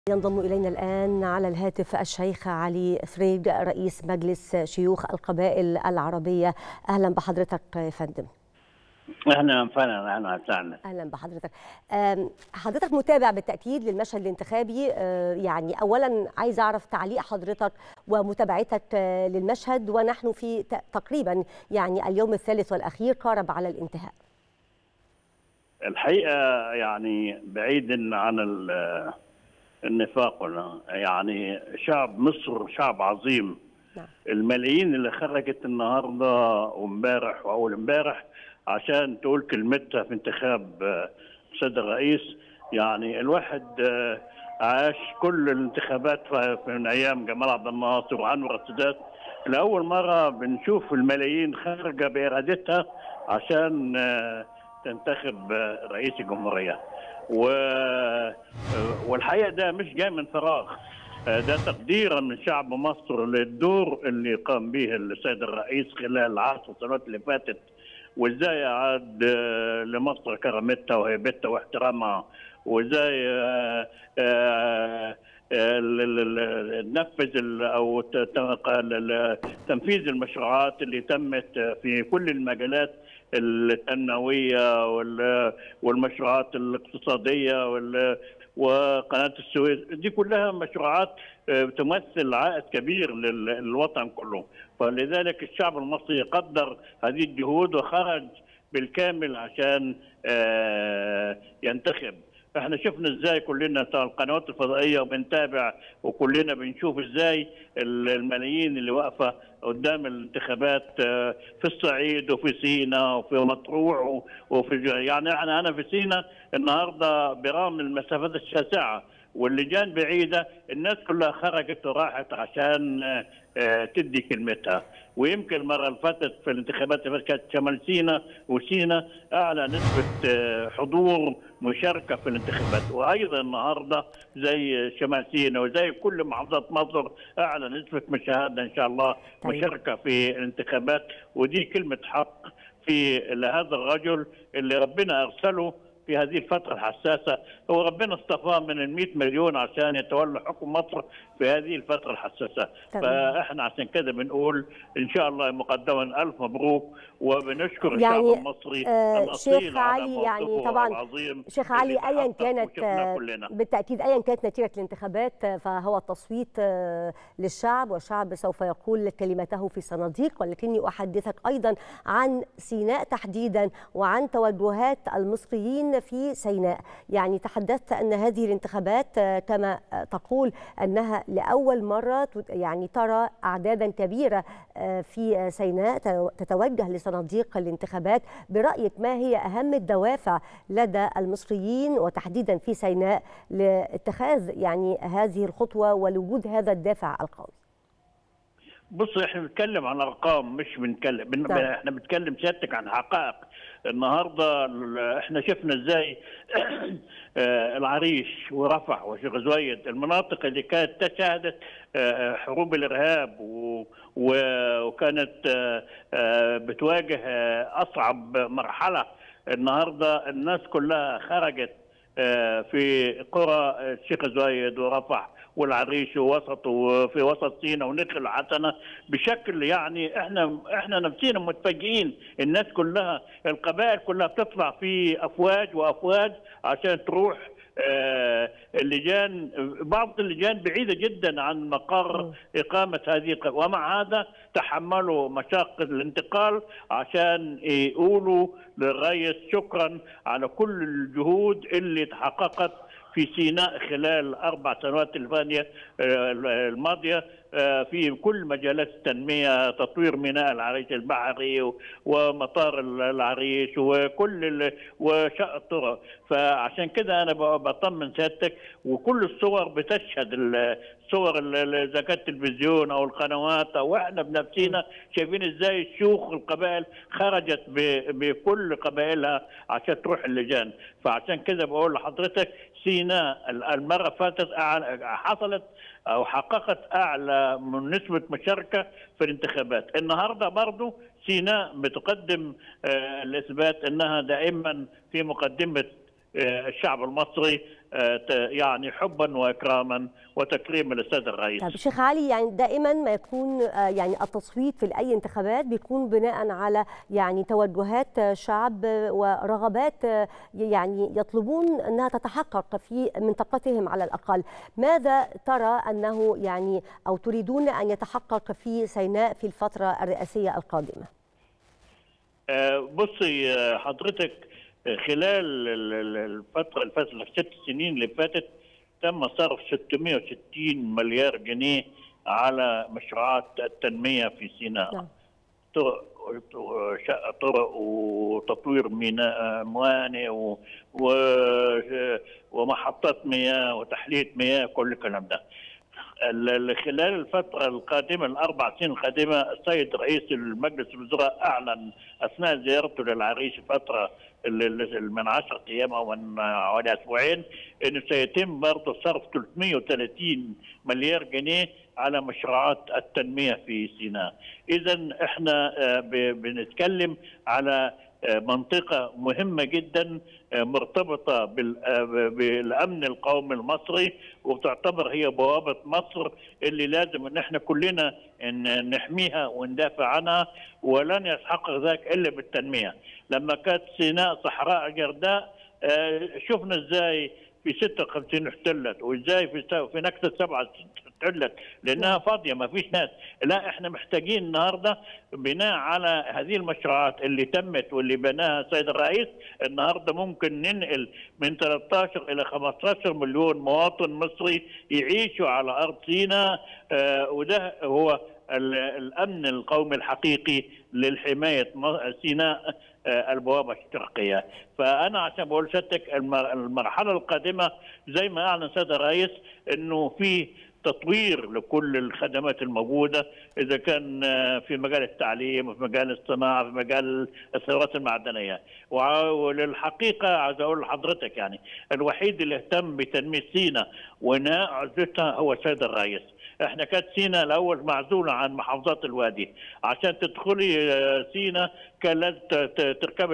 ينضم إلينا الآن على الهاتف الشيخ علي فريد رئيس مجلس شيوخ القبائل العربية أهلا بحضرتك يا فندم اهلا وسهلا اهلا وسهلا اهلا بحضرتك حضرتك متابع بالتاكيد للمشهد الانتخابي يعني اولا عايز اعرف تعليق حضرتك ومتابعتك للمشهد ونحن في تقريبا يعني اليوم الثالث والاخير قارب على الانتهاء الحقيقه يعني بعيدا عن النفاق يعني شعب مصر شعب عظيم نعم. الملايين اللي خرجت النهارده وامبارح واول امبارح عشان تقول كلمتها في انتخاب السيد الرئيس يعني الواحد عاش كل الانتخابات من ايام جمال عبد الناصر وانور السادات لاول مره بنشوف الملايين خارجه بارادتها عشان تنتخب رئيس الجمهوريه و... والحقيقه ده مش جاي من فراغ ده تقديرا من شعب مصر للدور اللي قام به السيد الرئيس خلال العشر سنوات اللي فاتت وازاي عاد لمصر كرامتها وهيبتها واحترامها وازاي نفذ او تنفيذ المشروعات اللي تمت في كل المجالات التنمويه والمشروعات الاقتصاديه وقناه السويس دي كلها مشروعات تمثل عائد كبير للوطن كله فلذلك الشعب المصري يقدر هذه الجهود وخرج بالكامل عشان ينتخب احنا شفنا ازاي كلنا القنوات الفضائيه وبنتابع وكلنا بنشوف ازاي الملايين اللي واقفه قدام الانتخابات في الصعيد وفي سينا وفي مطروح وفي يعني انا انا في سينا النهارده برغم المسافات الشاسعه واللجان بعيده الناس كلها خرجت وراحت عشان تدي كلمتها ويمكن المره اللي فاتت في الانتخابات اللي كانت شمال سينا وسينا اعلى نسبه حضور مشاركه في الانتخابات وايضا النهارده زي شمال سينا وزي كل محافظات مصر اعلى نسبه مشاهده ان شاء الله مشاركه في الانتخابات ودي كلمه حق في لهذا الرجل اللي ربنا ارسله في هذه الفترة الحساسة هو ربنا اصطفاه من ال 100 مليون عشان يتولى حكم مصر في هذه الفترة الحساسة طبعا. فاحنا عشان كده بنقول ان شاء الله مقدما الف مبروك وبنشكر يعني الشعب المصري آه شيخ علي يعني طبعا شيخ علي ايا كانت بالتاكيد ايا كانت نتيجه الانتخابات فهو التصويت للشعب والشعب سوف يقول كلمته في صناديق ولكني احدثك ايضا عن سيناء تحديدا وعن توجهات المصريين في سيناء يعني تحدثت ان هذه الانتخابات كما تقول انها لاول مره يعني ترى اعدادا كبيره في سيناء تتوجه لصناديق الانتخابات برايك ما هي اهم الدوافع لدى المصريين وتحديدا في سيناء لاتخاذ يعني هذه الخطوه ولوجود هذا الدافع القوي بص احنا بنتكلم عن ارقام مش بنتكلم بن... احنا بنتكلم سيادتك عن حقائق النهارده احنا شفنا ازاي العريش ورفح وشيخ زويد المناطق اللي كانت تشهدت حروب الارهاب و... وكانت بتواجه اصعب مرحله النهارده الناس كلها خرجت في قرى الشيخ زويد ورفح والعريش ووسط وفي وسط سينا ونخل وحسنه بشكل يعني احنا احنا نفسينا متفاجئين الناس كلها القبائل كلها بتطلع في افواج وافواج عشان تروح آه اللجان بعض اللجان بعيده جدا عن مقر اقامه هذه ومع هذا تحملوا مشاق الانتقال عشان يقولوا للرئيس شكرا على كل الجهود اللي تحققت في سيناء خلال اربع سنوات الفانيه الماضيه في كل مجالات التنميه تطوير ميناء العريش البحري ومطار العريش وكل وشق الطرق فعشان كده انا بطمن سيادتك وكل الصور بتشهد الصور اذا كانت التلفزيون او القنوات او احنا بنفسينا شايفين ازاي الشيوخ القبائل خرجت بكل قبائلها عشان تروح اللجان فعشان كده بقول لحضرتك سيناء المره فاتت حصلت او حققت اعلى من نسبه مشاركه في الانتخابات النهارده برضه سيناء بتقدم الاثبات انها دائما في مقدمه الشعب المصري يعني حبا واكراما وتكريما للسيد الرئيس. طيب شيخ علي يعني دائما ما يكون يعني التصويت في اي انتخابات بيكون بناء على يعني توجهات شعب ورغبات يعني يطلبون انها تتحقق في منطقتهم على الاقل، ماذا ترى انه يعني او تريدون ان يتحقق في سيناء في الفتره الرئاسيه القادمه؟ بصي حضرتك خلال الفتره الفتره الست سنين اللي فاتت تم صرف 660 مليار جنيه على مشروعات التنميه في سيناء نعم. طرق وتطوير ميناء موانئ و... و... ومحطات مياه وتحليه مياه كل الكلام ده خلال الفترة القادمة الأربع سنين القادمة السيد رئيس المجلس الوزراء أعلن أثناء زيارته للعريش فترة من 10 أيام أو من حوالي أسبوعين أنه سيتم برضه صرف 330 مليار جنيه على مشروعات التنمية في سيناء إذا إحنا بنتكلم على منطقة مهمة جدا مرتبطة بالأمن القومي المصري وتعتبر هي بوابة مصر اللي لازم ان احنا كلنا نحميها وندافع عنها ولن يتحقق ذلك إلا بالتنمية لما كانت سيناء صحراء جرداء شفنا ازاي في 56 احتلت وازاي في في نكسه 7 احتلت لانها فاضيه ما فيش ناس لا احنا محتاجين النهارده بناء على هذه المشروعات اللي تمت واللي بناها السيد الرئيس النهارده ممكن ننقل من 13 الى 15 مليون مواطن مصري يعيشوا على ارض سيناء آه وده هو الامن القومي الحقيقي للحمايه سيناء البوابه الشرقيه، فانا عشان بقول سيادتك المرحله القادمه زي ما اعلن السيد الرئيس انه في تطوير لكل الخدمات الموجوده اذا كان في مجال التعليم وفي مجال الصناعه في مجال الثروات المعدنيه وللحقيقه عايز اقول لحضرتك يعني الوحيد اللي اهتم بتنميه سينا وانهاء عزتها هو السيد الرئيس احنا كانت سينا الاول معزوله عن محافظات الوادي عشان تدخلي سينا كان لازم تركبي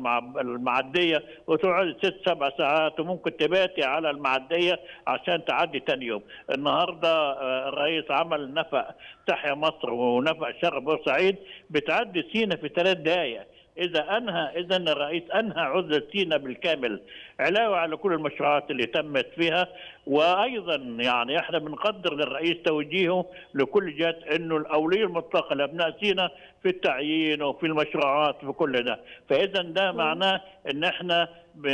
المعديه وتقعدي ست سبع ساعات وممكن تباتي على المعديه عشان تعدي ثاني يوم النهارده الرئيس عمل نفق تحيا مصر ونفق شرق بورسعيد بتعدي سينا في ثلاث دقائق اذا انهى اذا الرئيس انهى عزله سينا بالكامل علاوه على كل المشروعات اللي تمت فيها وايضا يعني احنا بنقدر للرئيس توجيهه لكل جهات انه الاوليه المطلقه لابناء سينا في التعيين وفي المشروعات في كل ده فاذا ده معناه ان احنا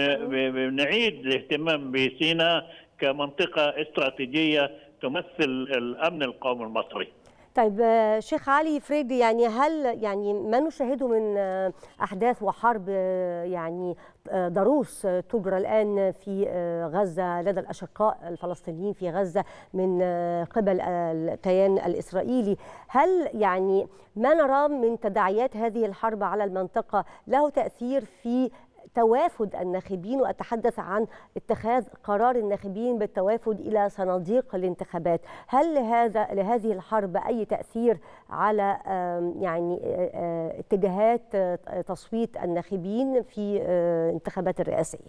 بنعيد الاهتمام بسينا كمنطقه استراتيجيه تمثل الامن القومي المصري طيب شيخ علي فريد يعني هل يعني ما نشاهده من احداث وحرب يعني ضروس تجرى الان في غزه لدى الاشقاء الفلسطينيين في غزه من قبل الكيان الاسرائيلي هل يعني ما نراه من تداعيات هذه الحرب على المنطقه له تاثير في توافد الناخبين واتحدث عن اتخاذ قرار الناخبين بالتوافد الى صناديق الانتخابات، هل لهذا لهذه الحرب اي تاثير على يعني اتجاهات تصويت الناخبين في الانتخابات الرئاسيه؟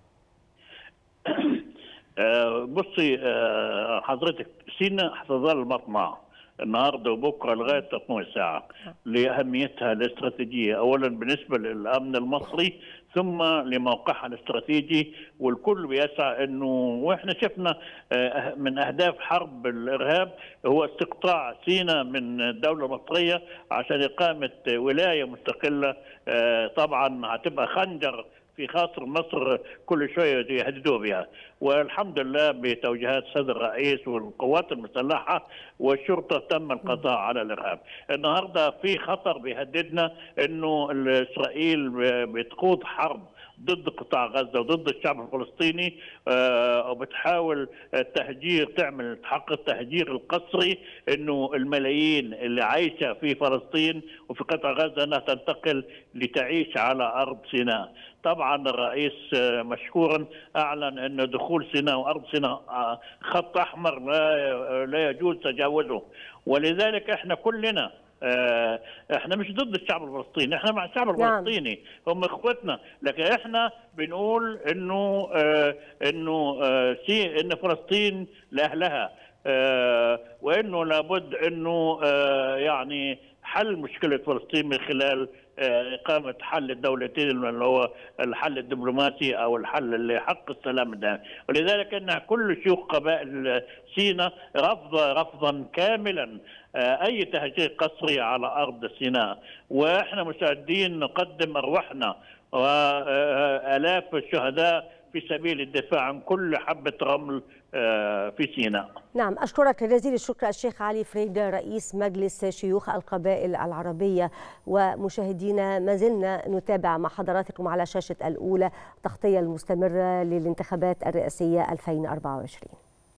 بصي حضرتك سينا هتظل مطمع النهارده وبكره لغايه تطمع الساعه لاهميتها الاستراتيجيه اولا بالنسبه للامن المصري ثم لموقعها الاستراتيجي والكل بيسعى انه واحنا شفنا من اهداف حرب الارهاب هو استقطاع سينا من الدوله المصريه عشان اقامه ولايه مستقله طبعا هتبقى خنجر في خاطر مصر كل شويه يهددوا بها والحمد لله بتوجيهات السيد الرئيس والقوات المسلحه والشرطه تم القضاء على الارهاب. النهارده في خطر بيهددنا انه اسرائيل بتخوض حرب ضد قطاع غزه وضد الشعب الفلسطيني وبتحاول التهجير تعمل حق التهجير القسري انه الملايين اللي عايشه في فلسطين وفي قطاع غزه انها تنتقل لتعيش على ارض سيناء. طبعا الرئيس مشكورا اعلن ان دخول سيناء وارض سيناء خط احمر لا لا يجوز تجاوزه ولذلك احنا كلنا احنا مش ضد الشعب الفلسطيني احنا مع الشعب نعم. الفلسطيني نعم. هم اخوتنا لكن احنا بنقول انه انه سي ان فلسطين لاهلها وانه لابد انه يعني حل مشكله فلسطين من خلال إقامة حل الدولتين اللي هو الحل الدبلوماسي أو الحل اللي حق السلام الدائم ولذلك أن كل شيوخ قبائل سيناء رفض رفضا كاملا أي تهجير قسري على أرض سيناء وإحنا مستعدين نقدم أرواحنا وآلاف الشهداء في سبيل الدفاع عن كل حبة رمل في سيناء نعم أشكرك جزيل الشكر الشيخ علي فريد رئيس مجلس شيوخ القبائل العربية ومشاهدينا ما زلنا نتابع مع حضراتكم على شاشة الأولى تغطية المستمرة للانتخابات الرئاسية 2024